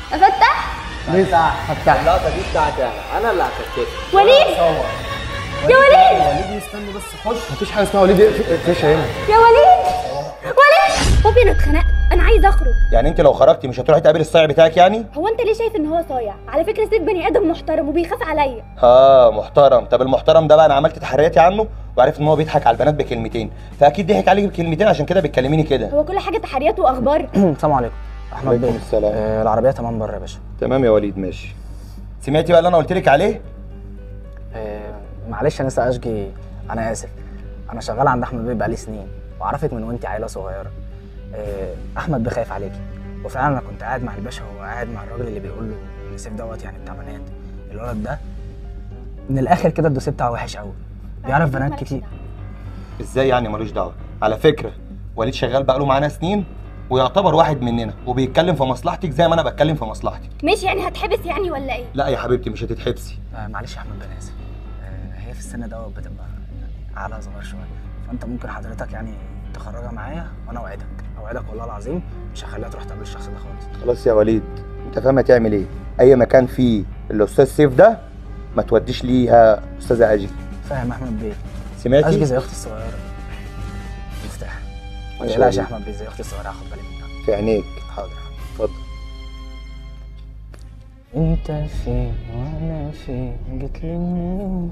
افتح لسه فتح اللقطه دي بتاعتي انا انا اللي هكتفها وليد يا وليد وليد استنى بس خش مفيش حاجه اسمها وليد اقفش هنا يا وليد وليد بابي انا اتخنقت انا عايز اخرج يعني انت لو خرجتي مش هتروحي تقابل الصايع بتاعك يعني هو انت ليه شايف ان هو صايع على فكره سيف بني ادم محترم وبيخاف عليا اه محترم طب المحترم ده بقى انا عملت تحرياتي عنه وعرفت ان هو بيضحك على البنات بكلمتين فاكيد ضحك عليك بكلمتين عشان كده بتكلميني كده هو كل حاجه تحريات واخبار السلام عليكم احمد عليكم بيه السلام. آه العربيه تمام بره يا باشا تمام يا وليد ماشي سمعتي بقى اللي انا قلت لك عليه آه معلش انا لسه اشجي انا اسف انا شغال عند احمد بيه بقالي سنين وعرفك من وانت عيله صغيره آه احمد بيه خايف عليكي وفعلا انا كنت قاعد مع الباشا وهو قاعد مع الراجل اللي بيقول له ان سيف دوت يعني بتاع بنات الولد ده من الاخر كده الدوسيه بتاعه وحش قوي بيعرف بنات كتير ازاي يعني ملوش دعوه على فكره وليد شغال بقى له معانا سنين ويعتبر واحد مننا وبيتكلم في مصلحتك زي ما انا بتكلم في مصلحتك ماشي يعني هتحبس يعني ولا ايه لا يا حبيبتي مش هتتحبسي آه معلش يا احمد بيه انا اسف آه هي في السن دوت بتبقى يعني عقلها صغير شويه فانت ممكن حضرتك يعني تخرجها معايا وانا اوعدك اوعدك والله العظيم مش هخليها تروح تقابل الشخص ده خالص خلاص يا وليد انت فاهم هتعمل ايه اي مكان فيه الاستاذ سيف ده ما توديش ليها استاذه اجي فاهم يا احمد بيه سمعتي اشجي زي اختي الصغيره مفتاح ما ماشي تقلقش يا وليد. احمد بيه زي اختي الصغيره هاخد بالي منها في عينيك حاضر اتفضل انت فين وانا فين جيت لي منين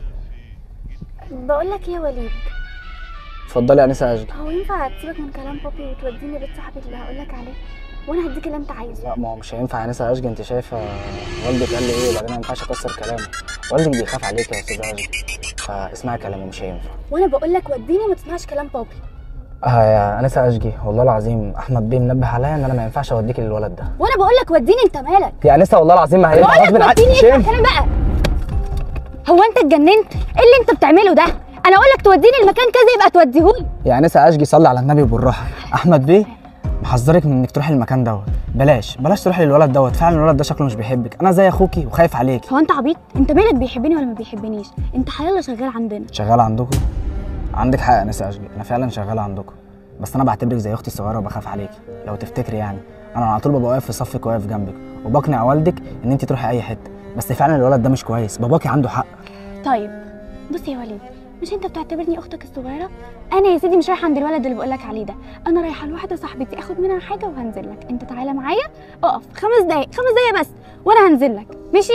بقول لك ايه يا وليد اتفضلي يا انسه اشجي هو ينفع تسيبك من كلام بابي وتوديني بيت صاحبي اللي هقول لك عليه وانا هديك اللي انت عايزه لا ما هو مش هينفع يا انسه اشجي انت شايفه والدك قال لي ايه وبعدين ما ينفعش اكسر كلامه والدك بيخاف عليك يا استاذ اشجي فاسمعي كلامه مش هينفع وانا بقول لك وديني ما تسمعش كلام بابي اه يا انسه اشجي والله العظيم احمد بيه منبه عليا ان انا ما ينفعش اوديك للولد ده وانا بقول لك وديني انت مالك يا انسه والله العظيم ما هينفع بقول غصب لك عني وديني مش اسمع هينفع كلام بقى هو انت اتجننت ايه اللي انت بتعمله ده انا اقول لك توديني المكان كذا يبقى توديهولي يا انسه اشجي صلي على النبي بالراحه احمد بيه محذرك من انك تروحي المكان دوت بلاش بلاش تروحي للولد دوت فعلا الولد ده شكله مش بيحبك انا زي اخوكي وخايف عليك هو انت عبيط انت مالك بيحبني ولا ما بيحبنيش انت حيالله شغال عندنا شغاله عندكم عندك حق يا انسه اشجي انا فعلا شغاله عندكم بس انا بعتبرك زي اختي الصغيره وبخاف عليكي لو تفتكري يعني انا على طول ببقى واقف في صفك واقف جنبك وبقنع والدك ان انت تروحي اي حته بس فعلا الولد ده مش كويس باباكي عنده حق طيب بص يا وليد مش انت بتعتبرني اختك الصغيره انا يا سيدي مش رايحه عند الولد اللي بقول لك عليه ده انا رايحه لواحده صاحبتي اخد منها حاجه وهنزل لك انت تعالى معايا اقف خمس دقايق خمس دقايق بس وانا هنزل لك ماشي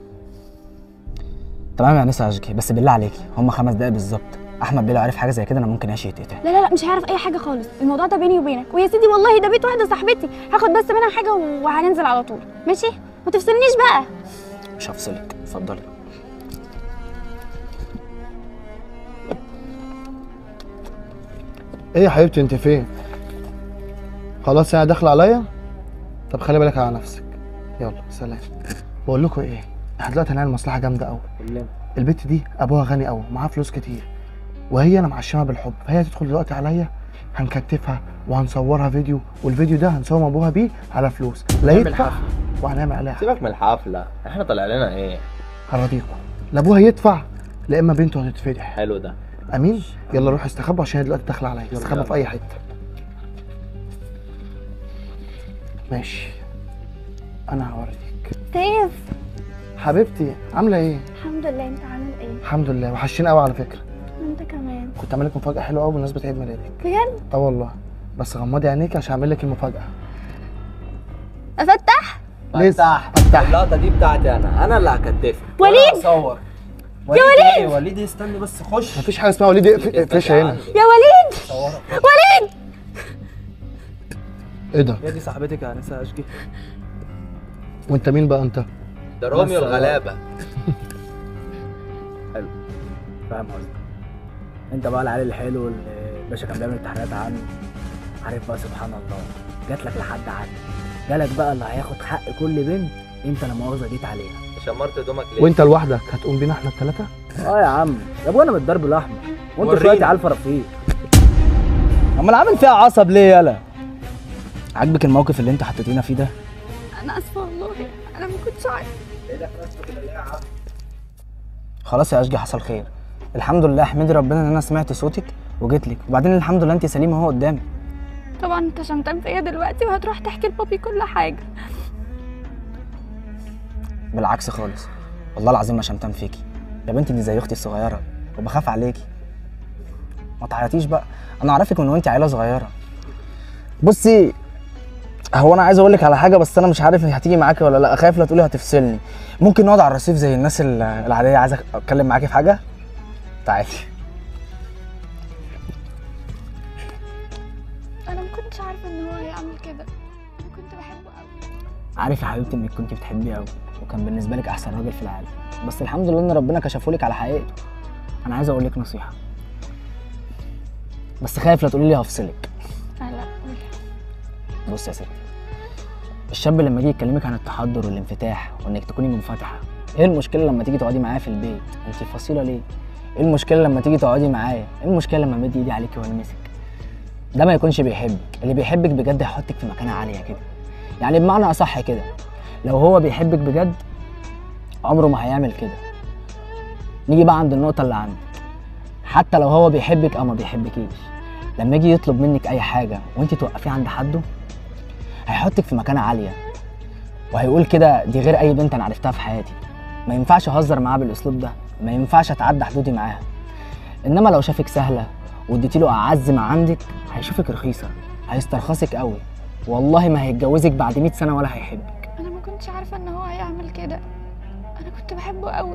تمام يا انسه اشجي بس بالله عليكي هم خمس دقايق بالظبط احمد بيه لو عرف حاجه زي كده انا ممكن اعيش يتقطع لا لا لا مش هيعرف اي حاجه خالص الموضوع ده بيني وبينك ويا سيدي والله ده بيت واحده صاحبتي هاخد بس منها حاجه وهننزل على طول ماشي ما تفصلنيش بقى مش هفصلك اتفضلي ايه يا حبيبتي انت فين خلاص يعني داخله عليا طب خلي بالك على نفسك يلا سلام بقول لكم ايه احنا دلوقتي هنعمل مصلحه جامده قوي البت دي ابوها غني قوي معاها فلوس كتير وهي انا معشمها بالحب فهي تدخل دلوقتي عليا هنكتفها وهنصورها فيديو والفيديو ده هنصور ابوها بيه على فلوس لا نعمل يدفع حفلة. وهنعمل عليها حفلة. سيبك من الحفله احنا طالع لنا ايه هرضيكم لا ابوها يدفع لا اما بنته هتتفضح حلو ده امين يلا روح استخبوا عشان هي دلوقتي داخله عليا استخبوا في اي حته ماشي انا هوريك سيف حبيبتي عامله ايه الحمد لله انت عامل ايه الحمد لله وحشين قوي على فكره انت كمان كنت عامل لك مفاجاه حلوه قوي بمناسبه عيد ميلادك بجد اه والله بس غمضي عينيك عشان اعمل لك المفاجاه افتح لسه افتح اللقطه دي بتاعتي انا انا اللي هكتفها وليد صور يا وليد وليد استني بس خش مفيش حاجه اسمها وليد اقف- اقفشها هنا يا وليد وليد ايه ده هي دي صاحبتك يا انسه اشجي وانت مين بقى انت ده روميو الغلابه فاهم قصدي انت بقى العيال الحلو اللي الباشا كان بيعمل امتحانات عنه عارف بقى سبحان الله جات لك لحد عني جالك بقى اللي هياخد حق كل بنت انت لا مؤاخذه جيت عليها شمرت هدومك ليه وانت لوحدك هتقوم بينا احنا الثلاثه اه يا عم يا ابويا انا بالضرب الاحمر وانت وريني. شويه عيال فرافير امال عامل فيها عصب ليه يالا عاجبك الموقف اللي انت حطيتينا فيه ده انا اسفه والله انا ما كنتش عارفه خلاص يا اشجي حصل خير الحمد لله احمدي ربنا ان انا سمعت صوتك وجيت لك وبعدين الحمد لله انت سليمه اهو قدامي طبعا انت شمتان فيا دلوقتي وهتروح تحكي لبابي كل حاجه بالعكس خالص والله العظيم ما شمتان فيكي يا بنتي دي زي اختي الصغيره وبخاف عليكي ما تعيطيش بقى انا اعرفك من وانت عيله صغيره بصي هو انا عايز اقول لك على حاجه بس انا مش عارف هي هتيجي معاكي ولا لا خايف لا تقولي هتفصلني ممكن نقعد على الرصيف زي الناس ال- العاديه عايز اتكلم معاكي في حاجه تعالي انا ما كنتش عارفه ان هو هيعمل كده انا كنت بحبه قوي عارف يا حبيبتي انك كنت بتحبيه قوي وكان بالنسبه لك احسن راجل في العالم بس الحمد لله ان ربنا كشفه لك على حقيقته انا عايز اقول لك نصيحه بس خايف لا تقولي لي هفصلك لا لا قولي. بص يا ستي الشاب لما يجي يكلمك عن التحضر والانفتاح وانك تكوني منفتحه ايه المشكله لما تيجي تقعدي معايا في البيت انت فصيله ليه ايه المشكله لما تيجي تقعدي معايا ايه المشكله لما امد ايدي عليكي والمسك ده ما يكونش بيحبك اللي بيحبك بجد هيحطك في مكانه عاليه كده يعني بمعنى اصح كده لو هو بيحبك بجد عمره ما هيعمل كده نيجي بقى عند النقطه اللي عندك حتى لو هو بيحبك او ما بيحبكيش لما يجي يطلب منك اي حاجه وانت توقفيه عند حده هيحطك في مكانه عاليه وهيقول كده دي غير اي بنت انا عرفتها في حياتي ما ينفعش اهزر معاها بالاسلوب ده ما ينفعش اتعدى حدودي معاها انما لو شافك سهله واديتي له اعز ما عندك هيشوفك رخيصه هيسترخصك قوي والله ما هيتجوزك بعد 100 سنه ولا هيحبك انا ما كنتش عارفه ان هو هيعمل كده انا كنت بحبه قوي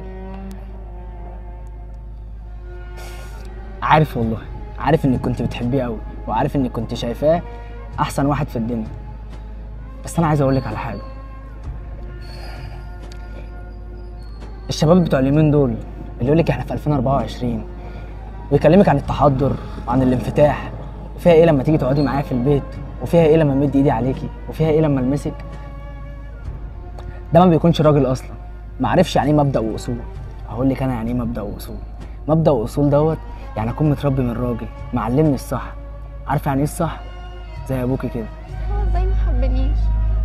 عارف والله عارف انك كنت بتحبيه قوي وعارف انك كنت شايفاه احسن واحد في الدنيا بس انا عايز اقول لك على حاجه الشباب بتوع اليومين دول اللي يقول لك احنا في 2024 ويكلمك عن التحضر وعن الانفتاح فيها ايه لما تيجي تقعدي معايا في البيت وفيها ايه لما امد ايدي عليكي وفيها ايه لما المسك ده ما بيكونش راجل اصلا ما عرفش يعني ايه مبدا واصول هقول لك انا يعني ايه مبدا واصول مبدا واصول دوت يعني اكون متربي من راجل معلمني الصح عارفه يعني ايه الصح زي ابوكي كده هو ازاي ما حبنيش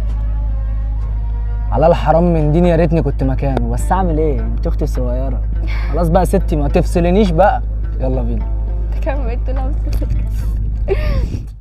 على الحرام من دين يا ريتني كنت مكانه بس اعمل ايه انت اختي الصغيره خلاص بقى ستي ما تفصلنيش بقى يلا بينا كملت لمسة